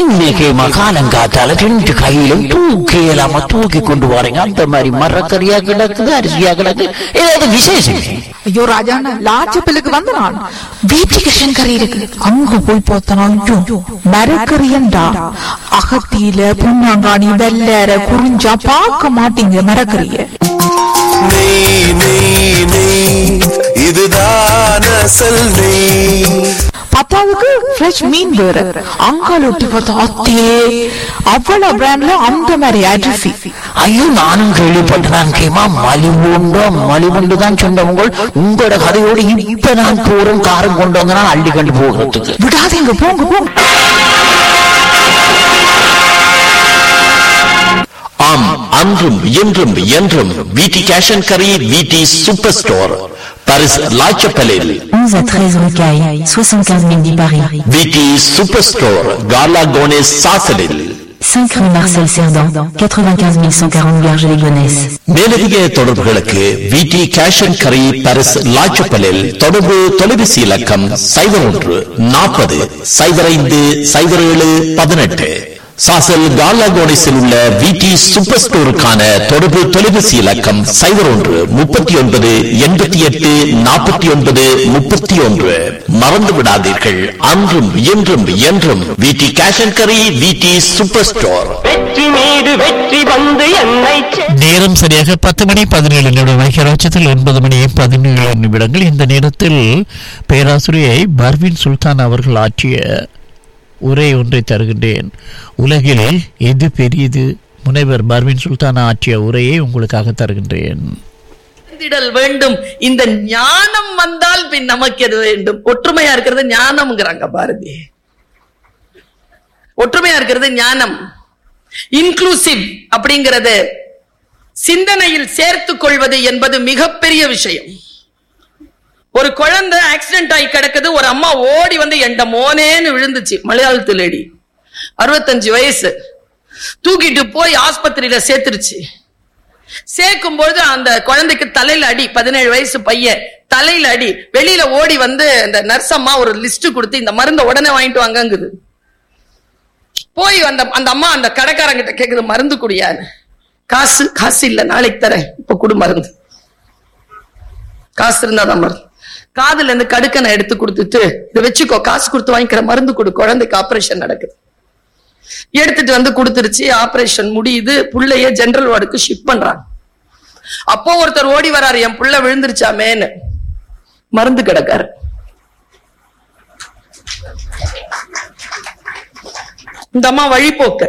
இன்னைக்கு மகாலங்காத்தால ரெண்டு கையிலும் தூக்கி இல்லாம தூக்கி கொண்டு வரீங்க அந்த மாதிரி மரக்கறியா கிடக்குது அரிசியா கிடக்கு ஏதாவது விசேஷம் ஐயோ ராஜாண்ணா லாச்சப்பிலுக்கு வந்த நான் வீட்டுக்கு கறி இருக்கு அங்க போய் பார்த்தனா ஐயோ மரக்கறியண்டா அகத்தியில புண்ணாங்காணி வெள்ளற குறிஞ்சா பார்க்க மாட்டீங்க மரக்கறிய நெய் நெய் நெய் இதுதான் அசல் நெய் பத்தாவதுக்கு ஃப்ரெஷ் மீன் வேற அங்கால ஒட்டி பார்த்தா அத்தே அவ்வளவு பிராண்ட்ல அந்த மாதிரி அரிசி ஐயோ நானும் கேள்விப்பட்டேன் கேமா மலிவுண்டோ மலிவுண்டு தான் சொன்னவங்க உங்களோட கதையோடு இப்ப நான் போறோம் காரம் கொண்டு வந்தனா அள்ளி கண்டு போகிறதுக்கு விடாதீங்க போங்க போங்க ஆம் அன்றும் இன்றும் என்றும் விடி கேஷ் அண்ட் கரி விடி சூப்பர் ஸ்டோர் பாரிஸ் லாச்சப்பலில் 11 à 13 rue Caille, 75 010 Paris. விடி சூப்பர் ஸ்டோர் காலா கோனேஸ் சாசலில் 5 rue Marcel Cerdan, 95 140 Garges-les-Gonesse. மேலதிக தொடர்புகளுக்கு விடி கேஷ் அண்ட் கரி பாரிஸ் லாச்சப்பலில் தொடர்பு தொலைபேசி இலக்கம் சைபர் ஒன்று நாற்பது சைபர் ஐந்து சைபர் ஏழு பதினெட்டு சாசல் காலாகோனிஸில் உள்ள விடி சூப்பர் ஸ்டோருக்கான தொடர்பு தொலைபேசி இலக்கம் சைபர் ஒன்று முப்பத்தி ஒன்பது எண்பத்தி எட்டு நாற்பத்தி ஒன்பது முப்பத்தி ஒன்று மறந்து விடாதீர்கள் அன்றும் இன்றும் என்றும் விடி கேஷ் அண்ட் கரி விடி சூப்பர் ஸ்டோர் வெற்றி மீது வெற்றி வந்து என்னை சே- நேரம் சரியாக பத்து மணி பதினேழு நிமிடம் ஐக்கியராட்சத்தில் ஒன்பது மணி பதினேழு நிமிடங்கள் இந்த நேரத்தில் பேராசிரியை பர்வின் சுல்தான் அவர்கள் ஆற்றிய உரை ஒன்றை தருகின்றேன் உலகில் எது பெரியது முனைவர் பர்வின் சுல்தான் ஆற்றிய உரையை உங்களுக்காக தருகின்றேன் திடல் வேண்டும் இந்த ஞானம் வந்தால் பின் நமக்கு எது வேண்டும் ஒற்றுமையா இருக்கிறது ஞானம்ங்கிறாங்க பாரதி ஒற்றுமையா இருக்கிறது ஞானம் இன்க்ளூசிவ் அப்படிங்கிறது சிந்தனையில் சேர்த்துக் கொள்வது என்பது மிகப்பெரிய விஷயம் ஒரு குழந்தை ஆக்சிடென்ட் ஆகி கிடக்குது ஒரு அம்மா ஓடி வந்து எண்ட மோனேன்னு விழுந்துச்சு மலையாளத்து லேடி அறுபத்தஞ்சு வயசு தூக்கிட்டு போய் ஆஸ்பத்திரியில சேர்த்துருச்சு சேர்க்கும் பொழுது அந்த குழந்தைக்கு தலையில அடி பதினேழு வயசு பையன் தலையில அடி வெளியில ஓடி வந்து அந்த நர்ஸ் அம்மா ஒரு லிஸ்ட் கொடுத்து இந்த மருந்தை உடனே வாங்கிட்டு வாங்கங்குது போய் அந்த அந்த அம்மா அந்த கடைக்காரங்கிட்ட கேக்குது மருந்து குடியான்னு காசு காசு இல்ல நாளைக்கு தரேன் இப்ப குடு மருந்து காசு இருந்தாதான் மருந்து காதுல இருந்து கடுக்கனை எடுத்து கொடுத்துட்டு இதை வச்சுக்கோ காசு கொடுத்து வாங்கிக்கிற மருந்து கொடு குழந்தைக்கு ஆபரேஷன் நடக்குது எடுத்துட்டு வந்து கொடுத்துருச்சு ஆபரேஷன் முடியுது புள்ளைய ஜெனரல் வார்டுக்கு ஷிஃப்ட் பண்றாங்க அப்போ ஒருத்தர் ஓடி வராரு என் புள்ள விழுந்துருச்சாமேன்னு மருந்து கிடக்காரு இந்த அம்மா வழிபோக்க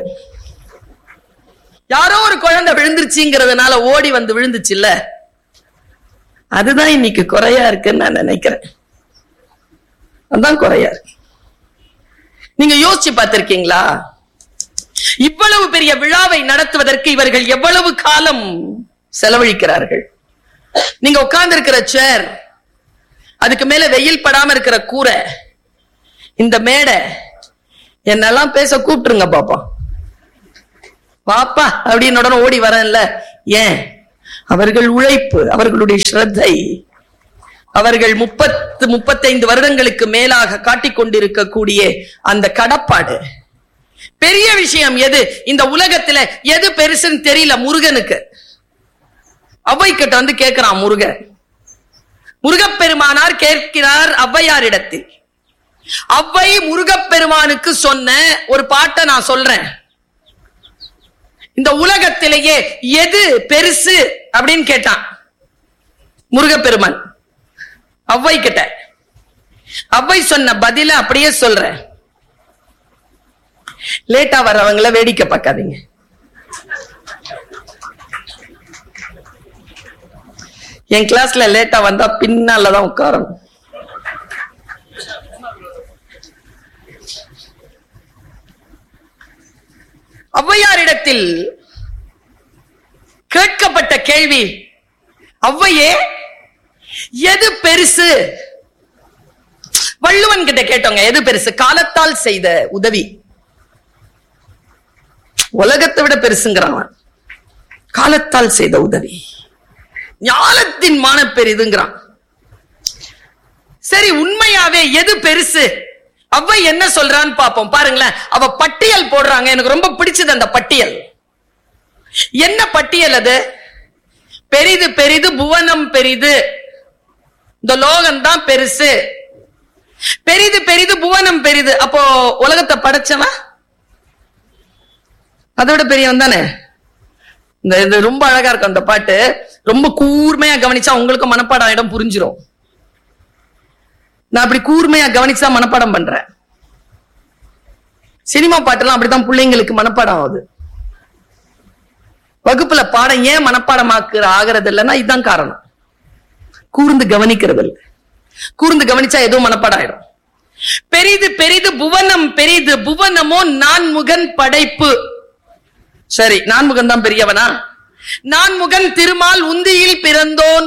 யாரோ ஒரு குழந்தை விழுந்துருச்சுங்கிறதுனால ஓடி வந்து விழுந்துச்சு இல்ல அதுதான் இன்னைக்கு குறையா இருக்குன்னு நான் நினைக்கிறேன் அதான் குறையா இருக்கு நீங்க யோசிச்சு பார்த்திருக்கீங்களா இவ்வளவு பெரிய விழாவை நடத்துவதற்கு இவர்கள் எவ்வளவு காலம் செலவழிக்கிறார்கள் நீங்க உட்கார்ந்து இருக்கிற சேர் அதுக்கு மேல வெயில் படாம இருக்கிற கூரை இந்த மேடை என்னெல்லாம் பேச கூப்பிட்டுருங்க பாப்பா பாப்பா அப்படின்னு உடனே ஓடி வரேன்ல ஏன் அவர்கள் உழைப்பு அவர்களுடைய ஸ்ரத்தை அவர்கள் முப்பத்து முப்பத்தைந்து வருடங்களுக்கு மேலாக காட்டிக் கொண்டிருக்கக்கூடிய அந்த கடப்பாடு பெரிய விஷயம் எது இந்த உலகத்துல எது பெருசுன்னு தெரியல முருகனுக்கு அவ்வை கிட்ட வந்து கேட்கிறான் முருகன் முருகப்பெருமானார் கேட்கிறார் ஔவையாரிடத்தில் அவ்வை முருகப்பெருமானுக்கு சொன்ன ஒரு பாட்டை நான் சொல்றேன் இந்த உலகத்திலேயே எது பெருசு அப்படின்னு கேட்டான் முருகப்பெருமான் அவ்வை கிட்ட அவ்வை சொன்ன பதில அப்படியே சொல்றேன் லேட்டா வர்றவங்கள வேடிக்கை பார்க்காதீங்க என் கிளாஸ்ல லேட்டா வந்தா பின்னாலதான் உட்காரணும் ஔவையாரிடத்தில் கேட்கப்பட்ட கேள்வி ஔவையே எது பெருசு வள்ளுவன் கிட்ட கேட்டோங்க எது பெருசு காலத்தால் செய்த உதவி உலகத்தை விட பெருசுங்கிறான் அவன். காலத்தால் செய்த உதவி ஞானத்தின் மான பெரிதுங்கிறான் சரி உண்மையாவே எது பெருசு அவ என்ன சொல்றான்னு பாப்போம் பாருங்களேன் அவ பட்டியல் போடுறாங்க எனக்கு ரொம்ப பிடிச்சது அந்த பட்டியல் என்ன பட்டியல் அது பெரிது பெரிது புவனம் பெரிது இந்த லோகம் தான் பெருசு பெரிது பெரிது புவனம் பெரிது அப்போ உலகத்தை படைச்சவன் அதோட பெரியவன் தானே இந்த இது ரொம்ப அழகா இருக்கும் அந்த பாட்டு ரொம்ப கூர்மையா கவனிச்சா உங்களுக்கு மனப்பாடம் ஆயிடும் புரிஞ்சிரும் நான் அப்படி கூர்மையா கவனிச்சா மனப்பாடம் பண்றேன் சினிமா பாட்டெல்லாம் அப்படித்தான் பிள்ளைங்களுக்கு மனப்பாடம் ஆகுது வகுப்புல பாடம் ஏன் மனப்பாடமாக்குற ஆகிறது இல்லைன்னா இதுதான் காரணம் கூர்ந்து கவனிக்கிறது இல்லை கூர்ந்து கவனிச்சா எதுவும் மனப்பாடம் ஆயிடும் பெரிது பெரிது புவனம் பெரிது புவனமோ நான்முகன் படைப்பு சரி நான்முகன் தான் பெரியவனா நான்முகன் திருமால் உந்தியில் பிறந்தோன்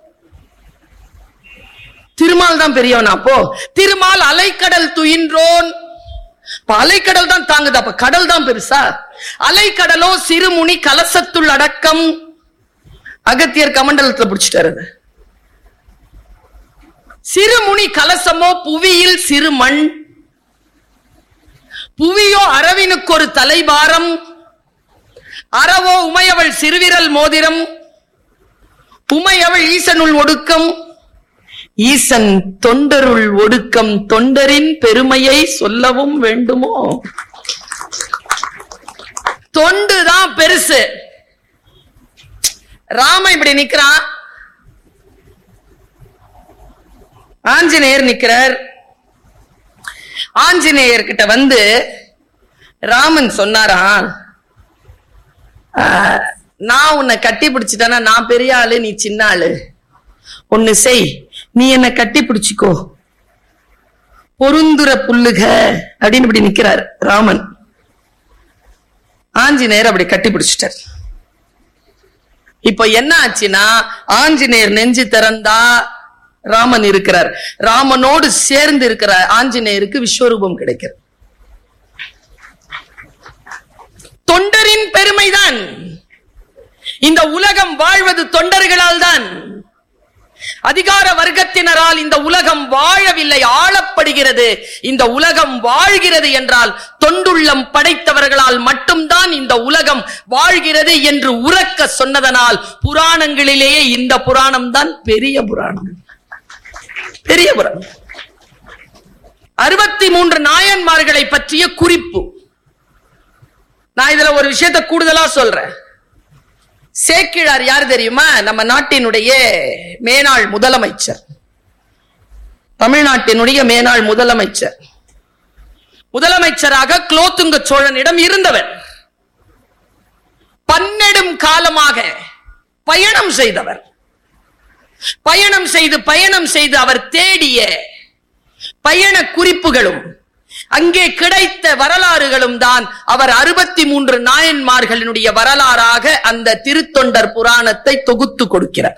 திருமால் தான் பெரியவனா அப்போ திருமால் அலைக்கடல் துயின்றோன் அப்ப அலைக்கடல் தான் தாங்குது அப்ப கடல் தான் பெருசா அலைக்கடலோ சிறுமுனி கலசத்துள் அடக்கம் அகத்தியர் கமண்டலத்துல பிடிச்சிட்டாரு அது. சிறுமுனி கலசமோ புவியில் சிறு மண் புவியோ அரவினுக்கு ஒரு தலைபாரம் அறவோ உமையவள் சிறுவிரல் மோதிரம் உமையவள் ஈசனுள் ஒடுக்கம் ஈசன் தொண்டருள் ஒடுக்கம் தொண்டரின் பெருமையை சொல்லவும் வேண்டுமோ தொண்டுதான் பெருசு ராம இப்படி நிக்கிறான் ஆஞ்சநேயர் நிக்கிறார் ஆஞ்சநேயர் கிட்ட வந்து ராமன் சொன்னாரா "ஆஹ், நான் உன்னை கட்டி பிடிச்சிட்டேன்னா நான் பெரிய ஆளு நீ சின்ன ஆளு ஒண்ணு செய் நீ என்ன கட்டி பிடிச்சிக்கோ பொருந்துற புல்லுக அப்படின்னு இப்படி நிக்கிறார் ராமன் ஆஞ்சநேயர் அப்படி கட்டி பிடிச்சிட்டார் இப்ப என்ன ஆச்சுன்னா ஆஞ்சநேயர் நெஞ்சு திறந்தா ராமன் இருக்கிறார் ராமனோடு சேர்ந்து இருக்கிற ஆஞ்சநேயருக்கு விஸ்வரூபம் கிடைக்கிறது தொண்டரின் பெருமைதான் இந்த உலகம் வாழ்வது தொண்டர்களால் தான் அதிகார வர்க்கத்தினரால் இந்த உலகம் வாழவில்லை ஆளப்படுகிறது இந்த உலகம் வாழ்கிறது என்றால் தொண்டுள்ளம் படைத்தவர்களால் மட்டும்தான் இந்த உலகம் வாழ்கிறது என்று உறக்க சொன்னதனால் புராணங்களிலேயே இந்த புராணம் தான் பெரிய புராணம் பெரிய புராணம் அறுபத்தி மூன்று நாயன்மார்களை பற்றிய குறிப்பு நான் இதுல ஒரு விஷயத்தை கூடுதலா சொல்றேன் சேக்கிழார் யார் தெரியுமா நம்ம நாட்டினுடைய மேனாள் முதலமைச்சர் தமிழ்நாட்டினுடைய மேனாள் முதலமைச்சர் முதலமைச்சராக குலோத்துங்க சோழனிடம் இருந்தவர் பன்னெடும் காலமாக பயணம் செய்தவர் பயணம் செய்து பயணம் செய்து அவர் தேடிய பயண குறிப்புகளும் அங்கே கிடைத்த வரலாறுகளும் தான் அவர் அறுபத்தி மூன்று நாயன்மார்களினுடைய வரலாறாக அந்த திருத்தொண்டர் புராணத்தை தொகுத்து கொடுக்கிறார்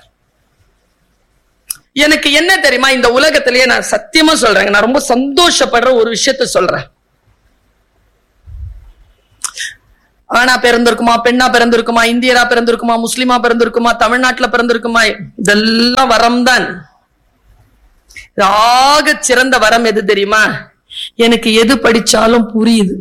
எனக்கு என்ன தெரியுமா இந்த உலகத்திலேயே நான் சத்தியமா சொல்றேங்க நான் ரொம்ப சந்தோஷப்படுற ஒரு விஷயத்த சொல்றேன் ஆணா பிறந்திருக்குமா பெண்ணா பிறந்திருக்குமா இந்தியரா பிறந்திருக்குமா முஸ்லிமா பிறந்திருக்குமா தமிழ்நாட்டுல பிறந்திருக்குமா இதெல்லாம் வரம் தான் ஆக சிறந்த வரம் எது தெரியுமா எனக்கு எது படிச்சாலும் புரியுது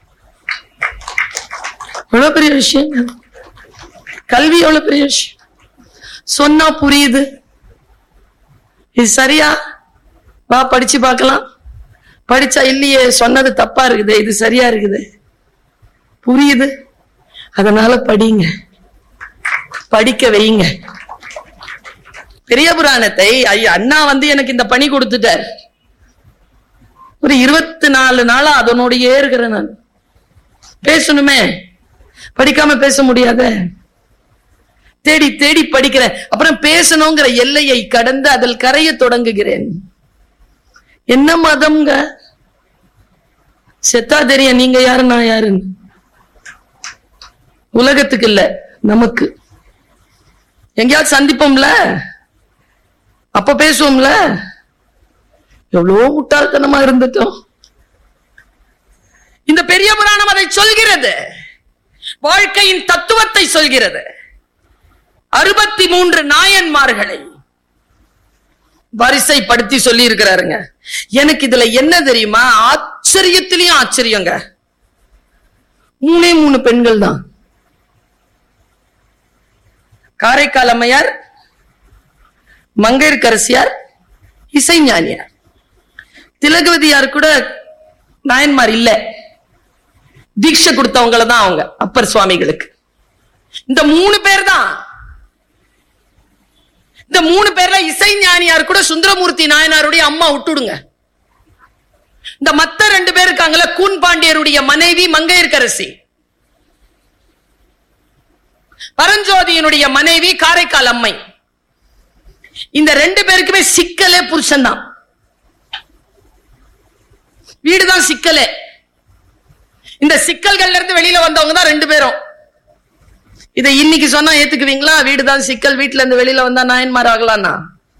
எவ்வளவு பெரிய விஷயம் கல்வி எவ்வளவு பெரிய விஷயம் சொன்னா புரியுது இது சரியா வா படிச்சு பார்க்கலாம் படிச்சா இல்லையே சொன்னது தப்பா இருக்குது இது சரியா இருக்குது புரியுது அதனால படிங்க படிக்க வைங்க பெரிய புராணத்தை ஐயா அண்ணா வந்து எனக்கு இந்த பணி கொடுத்துட்டார் ஒரு இருபத்தி நாலு நாளா அதனோடயே இருக்கிறேன் நான் பேசணுமே படிக்காம பேச முடியாத தேடி தேடி படிக்கிறேன் அப்புறம் பேசணுங்கிற எல்லையை கடந்து அதில் கரைய தொடங்குகிறேன் என்ன மதம்ங்க செத்தா தெரியும் நீங்க யாரு நான் யாருன்னு உலகத்துக்கு இல்ல நமக்கு எங்கேயாவது சந்திப்போம்ல அப்ப பேசுவோம்ல எவ்வளவு முட்டாள்தனமா இருந்துட்டோம் இந்த பெரிய புராணம் அதை சொல்கிறது வாழ்க்கையின் தத்துவத்தை சொல்கிறது அறுபத்தி மூன்று நாயன்மார்களை வரிசைப்படுத்தி சொல்லி இருக்கிறாருங்க எனக்கு இதுல என்ன தெரியுமா ஆச்சரியத்திலயும் ஆச்சரியங்க மூணே மூணு பெண்கள் தான் காரைக்கால் அம்மையார் மங்கையர்கரசியார் இசைஞானியார் திலகவதியார் கூட நாயன்மார் இல்ல தீட்சை கொடுத்தவங்கள தான் அவங்க அப்பர் சுவாமிகளுக்கு இந்த மூணு பேர் தான் இந்த மூணு பேர்ல இசைஞானியார் கூட சுந்தரமூர்த்தி நாயனாருடைய அம்மா விட்டுடுங்க இந்த மத்த ரெண்டு பேர் இருக்காங்களே கூன் பாண்டியருடைய மனைவி மங்கையர்கரசி பரஞ்சோதியினுடைய மனைவி காரைக்கால் அம்மை இந்த ரெண்டு பேருக்குமே சிக்கலே புருஷன் தான் வீடுதான் சிக்கலே இந்த சிக்கல்கள்ல இருந்து வெளியில வந்தவங்க தான் ரெண்டு பேரும் இதை இன்னைக்கு சொன்னா ஏத்துக்குவீங்களா வீடுதான் சிக்கல் வீட்டுல இருந்து வெளியில வந்தா நாயன்மார் ஆகலாம்னா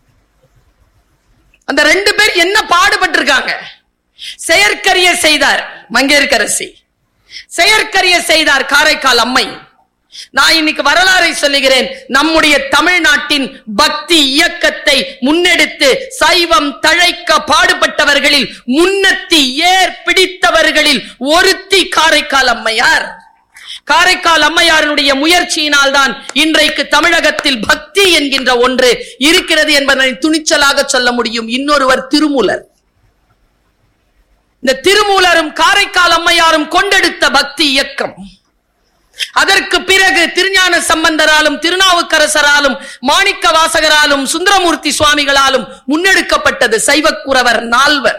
அந்த ரெண்டு பேர் என்ன பாடுபட்டிருக்காங்க செயற்கரிய செய்தார் மங்கையர்கரசி செயற்கரிய செய்தார் காரைக்கால் அம்மை நான் இன்னைக்கு வரலாறை சொல்லுகிறேன் நம்முடைய தமிழ்நாட்டின் பக்தி இயக்கத்தை முன்னெடுத்து சைவம் தழைக்க பாடுபட்டவர்களில் முன்னத்தி ஏர் பிடித்தவர்களில் ஒருத்தி காரைக்கால் அம்மையார் காரைக்கால் அம்மையாருடைய முயற்சியினால் தான் இன்றைக்கு தமிழகத்தில் பக்தி என்கின்ற ஒன்று இருக்கிறது என்பதை துணிச்சலாக சொல்ல முடியும் இன்னொருவர் திருமூலர் இந்த திருமூலரும் காரைக்கால் அம்மையாரும் கொண்டெடுத்த பக்தி இயக்கம் அதற்கு பிறகு திருஞான சம்பந்தராலும் திருநாவுக்கரசராலும் மாணிக்க வாசகராலும் சுந்தரமூர்த்தி சுவாமிகளாலும் முன்னெடுக்கப்பட்டது சைவக்குறவர் நால்வர்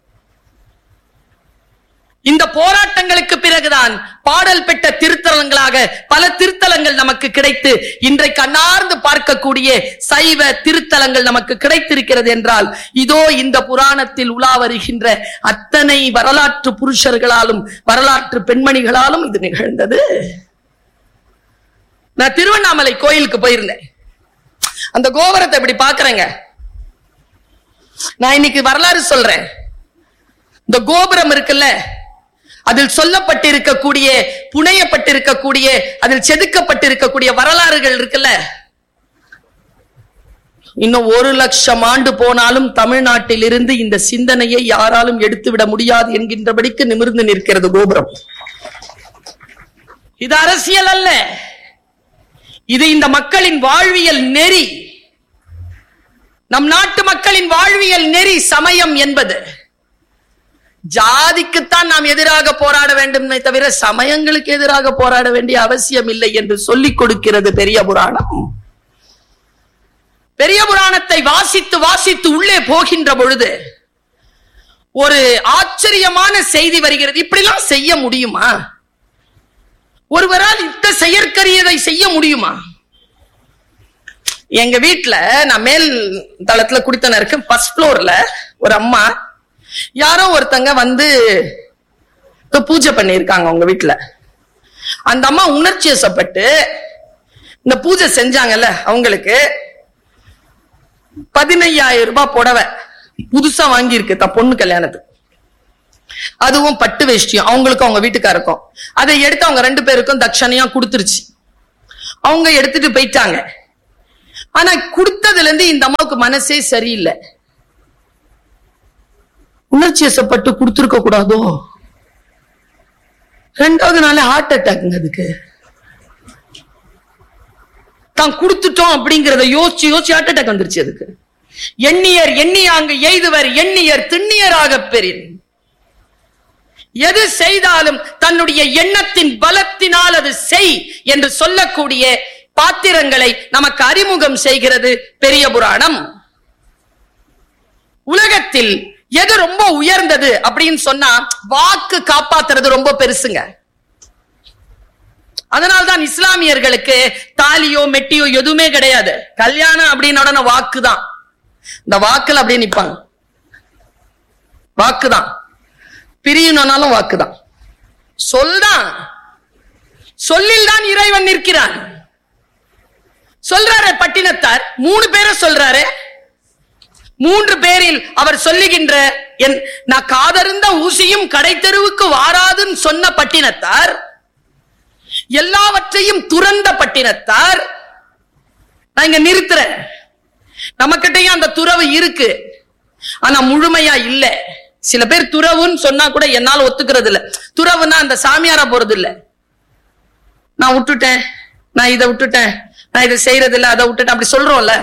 இந்த போராட்டங்களுக்கு பிறகுதான் பாடல் பெற்ற திருத்தலங்களாக பல திருத்தலங்கள் நமக்கு கிடைத்து இன்றைக்கு அன்னார்ந்து பார்க்கக்கூடிய சைவ திருத்தலங்கள் நமக்கு கிடைத்திருக்கிறது என்றால் இதோ இந்த புராணத்தில் உலா வருகின்ற அத்தனை வரலாற்று புருஷர்களாலும் வரலாற்று பெண்மணிகளாலும் இது நிகழ்ந்தது நான் திருவண்ணாமலை கோயிலுக்கு போயிருந்தேன் அந்த கோபுரத்தை இப்படி பாக்குறேங்க நான் இன்னைக்கு வரலாறு சொல்றேன் இந்த கோபுரம் இருக்குல்ல அதில் சொல்லப்பட்டிருக்கக்கூடிய புனையப்பட்டிருக்கக்கூடிய அதில் செதுக்கப்பட்டிருக்கக்கூடிய வரலாறுகள் இருக்குல்ல இன்னும் ஒரு லட்சம் ஆண்டு போனாலும் தமிழ்நாட்டில் இருந்து இந்த சிந்தனையை யாராலும் எடுத்துவிட முடியாது என்கின்றபடிக்கு நிமிர்ந்து நிற்கிறது கோபுரம் இது அரசியல் அல்ல இது இந்த மக்களின் வாழ்வியல் நெறி நம் நாட்டு மக்களின் வாழ்வியல் நெறி சமயம் என்பது ஜாதிக்குத்தான் நாம் எதிராக போராட வேண்டுமே தவிர சமயங்களுக்கு எதிராக போராட வேண்டிய அவசியம் இல்லை என்று சொல்லிக் கொடுக்கிறது பெரிய புராணம் பெரிய புராணத்தை வாசித்து வாசித்து உள்ளே போகின்ற பொழுது ஒரு ஆச்சரியமான செய்தி வருகிறது இப்படிலாம் செய்ய முடியுமா ஒருவரால் இந்த செயற்கரியதை செய்ய முடியுமா எங்க வீட்டுல நான் மேல் தளத்துல குடித்தன இருக்கேன் ஃபர்ஸ்ட் ஃப்ளோர்ல ஒரு அம்மா யாரோ ஒருத்தங்க வந்து இப்ப பூஜை பண்ணியிருக்காங்க உங்க வீட்டுல அந்த அம்மா உணர்ச்சி வசப்பட்டு இந்த பூஜை செஞ்சாங்கல்ல அவங்களுக்கு பதினையாயிரம் ரூபாய் புடவை புதுசா வாங்கியிருக்கு தன் பொண்ணு கல்யாணத்துக்கு அதுவும் பட்டு வேஷ்டியும் அவங்களுக்கும் அவங்க வீட்டுக்காருக்கும் அதை எடுத்து அவங்க ரெண்டு பேருக்கும் தட்சணையா கொடுத்துருச்சு அவங்க எடுத்துட்டு போயிட்டாங்க ஆனா கொடுத்ததுல இருந்து இந்த அம்மாவுக்கு மனசே சரியில்லை உணர்ச்சி வசப்பட்டு கொடுத்துருக்க கூடாதோ ரெண்டாவது நாள் ஹார்ட் அட்டாக்ங்க அதுக்கு தான் கொடுத்துட்டோம் அப்படிங்கறத யோசிச்சு யோசிச்சு ஹார்ட் அட்டாக் வந்துருச்சு அதுக்கு எண்ணியர் எண்ணியாங்க எய்துவர் எண்ணியர் திண்ணியராக பெறின் எது செய்தாலும் தன்னுடைய எண்ணத்தின் பலத்தினால் அது செய் என்று சொல்லக்கூடிய பாத்திரங்களை நமக்கு அறிமுகம் செய்கிறது பெரிய புராணம் உலகத்தில் எது ரொம்ப உயர்ந்தது அப்படின்னு சொன்னா வாக்கு காப்பாத்துறது ரொம்ப பெருசுங்க அதனால்தான் இஸ்லாமியர்களுக்கு தாலியோ மெட்டியோ எதுவுமே கிடையாது கல்யாணம் அப்படின்னு உடனே வாக்கு தான் இந்த வாக்குல அப்படியே நிப்பாங்க வாக்குதான் பிரியணும்னாலும் வாக்குதான் சொல்தான் சொல்லில் தான் இறைவன் நிற்கிறான் சொல்றாரு பட்டினத்தார் மூணு பேரை சொல்றாரு மூன்று பேரில் அவர் சொல்லுகின்ற என் நான் காதருந்த ஊசியும் கடை தெருவுக்கு வாராதுன்னு சொன்ன பட்டினத்தார் எல்லாவற்றையும் துறந்த பட்டினத்தார் நான் இங்க நிறுத்துறேன் நம்மகிட்டயும் அந்த துறவு இருக்கு ஆனா முழுமையா இல்ல சில பேர் துறவுன்னு சொன்னா கூட என்னால ஒத்துக்கிறது இல்ல துறவுன்னா அந்த சாமியாரா போறது இல்ல நான் விட்டுட்டேன் நான் இதை விட்டுட்டேன் நான் இதை செய்யறது இல்ல அதை விட்டுட்டேன் அப்படி சொல்றோம்ல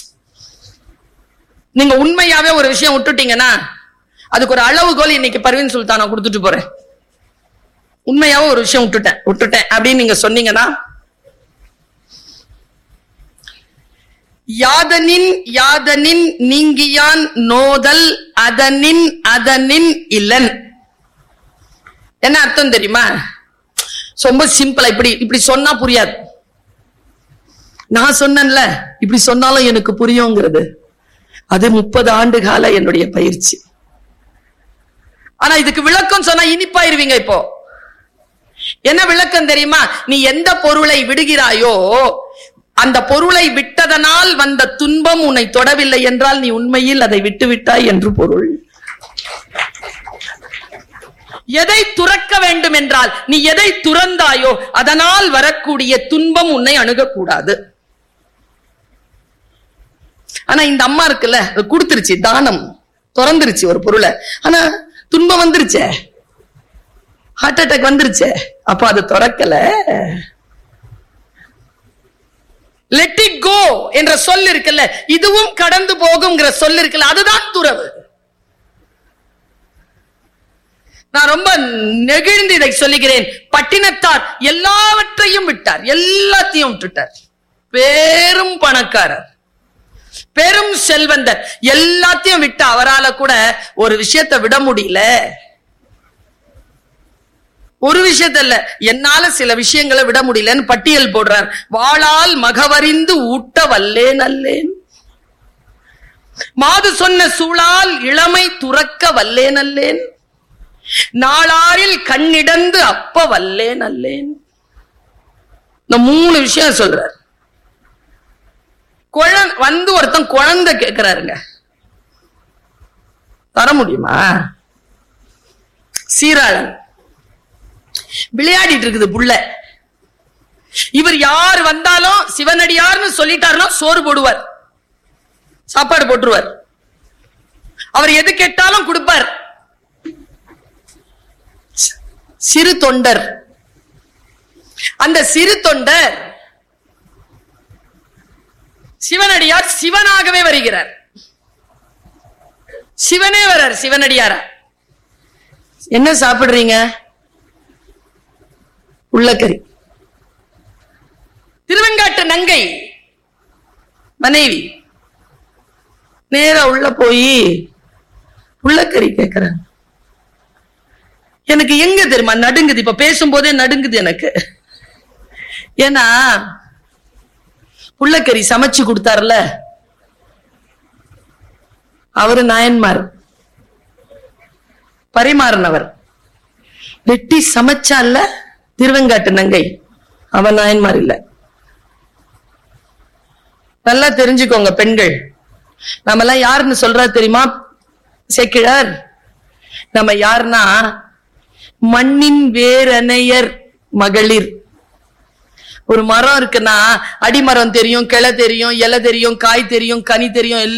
நீங்க உண்மையாவே ஒரு விஷயம் விட்டுட்டீங்கன்னா அதுக்கு ஒரு அளவுகோல் இன்னைக்கு பர்வீன் சுல்தானா கொடுத்துட்டு போறேன் உண்மையாவே ஒரு விஷயம் விட்டுட்டேன் விட்டுட்டேன் அப்படின்னு நீங்க சொன்னீங்கன்னா யாதனின் யாதனின் நீங்கியான் நோதல் அதனின் அதனின் இல்லன் என்ன அர்த்தம் தெரியுமா ரொம்ப சிம்பிளா இப்படி இப்படி சொன்னா புரியாது நான் சொன்னேன்ல இப்படி சொன்னாலும் எனக்கு புரியுங்கிறது அது முப்பது ஆண்டு கால என்னுடைய பயிற்சி ஆனா இதுக்கு விளக்கம் சொன்னா இனிப்பாயிருவீங்க இப்போ என்ன விளக்கம் தெரியுமா நீ எந்த பொருளை விடுகிறாயோ அந்த பொருளை விட்டதனால் வந்த துன்பம் உன்னை தொடவில்லை என்றால் நீ உண்மையில் அதை விட்டு விட்டாய் என்று பொருள் எதை துறக்க வேண்டும் என்றால் நீ எதை துறந்தாயோ அதனால் வரக்கூடிய துன்பம் உன்னை அணுகக்கூடாது ஆனா இந்த அம்மா இருக்குல்ல அது கொடுத்துருச்சு தானம் திறந்துருச்சு ஒரு பொருளை ஆனா துன்பம் வந்துருச்சே ஹார்ட் அட்டாக் வந்துருச்சே அப்ப அது திறக்கல லெட் இட் கோ என்ற சொல் இருக்குல்ல இதுவும் கடந்து போகுங்கிற சொல் இருக்குல்ல அதுதான் துறவு நான் ரொம்ப நெகிழ்ந்து இதை சொல்லுகிறேன் பட்டினத்தார் எல்லாவற்றையும் விட்டார் எல்லாத்தையும் விட்டுட்டார் பெரும் பணக்காரர் பெரும் செல்வந்தர் எல்லாத்தையும் விட்டு அவரால கூட ஒரு விஷயத்தை விட முடியல ஒரு விஷயத்த இல்ல என்னால சில விஷயங்களை விட முடியலன்னு பட்டியல் போடுறார் வாளால் மகவறிந்து ஊட்ட வல்லேன் அல்லேன் மாது சொன்ன சூழால் இளமை துறக்க வல்லேன் அல்லேன் நாளாரில் கண்ணிடந்து அப்ப வல்லேன் அல்லேன் இந்த மூணு விஷயம் சொல்றார் குழந்தை வந்து ஒருத்தன் குழந்தை கேட்கிறாருங்க தர முடியுமா சீராளன் விளையாடிட்டு இருக்குது புள்ள இவர் யார் வந்தாலும் சிவனடியார்னு சொல்லிட்டாருன்னா சோறு போடுவார் சாப்பாடு போட்டுருவார் அவர் எது கேட்டாலும் கொடுப்பார் சிறு தொண்டர் அந்த சிறு தொண்டர் சிவனடியார் சிவனாகவே வருகிறார் சிவனே வரார் சிவனடியாரா என்ன சாப்பிடுறீங்க உள்ளக்கறி திருவெங்காட்டு நங்கை மனைவி நேரா உள்ள போய் உள்ளக்கறி கேக்குறாங்க எனக்கு எங்க தெரியுமா நடுங்குது இப்ப பேசும்போதே நடுங்குது எனக்கு ஏன்னா புள்ளக்கறி சமைச்சு கொடுத்தாருல அவரு நாயன்மார் பரிமாறினவர் வெட்டி சமைச்சால திருவெங்காட்டு நங்கை அவன் நாயன்மார் இல்ல நல்லா தெரிஞ்சுக்கோங்க பெண்கள் நம்ம எல்லாம் யாருன்னு சொல்றா தெரியுமா செக்கிழார் நம்ம யாருன்னா மண்ணின் வேரணையர் மகளிர் ஒரு மரம் இருக்குன்னா அடிமரம் தெரியும் கிளை தெரியும் இலை தெரியும் காய் தெரியும் கனி தெரியும் எல்லாம்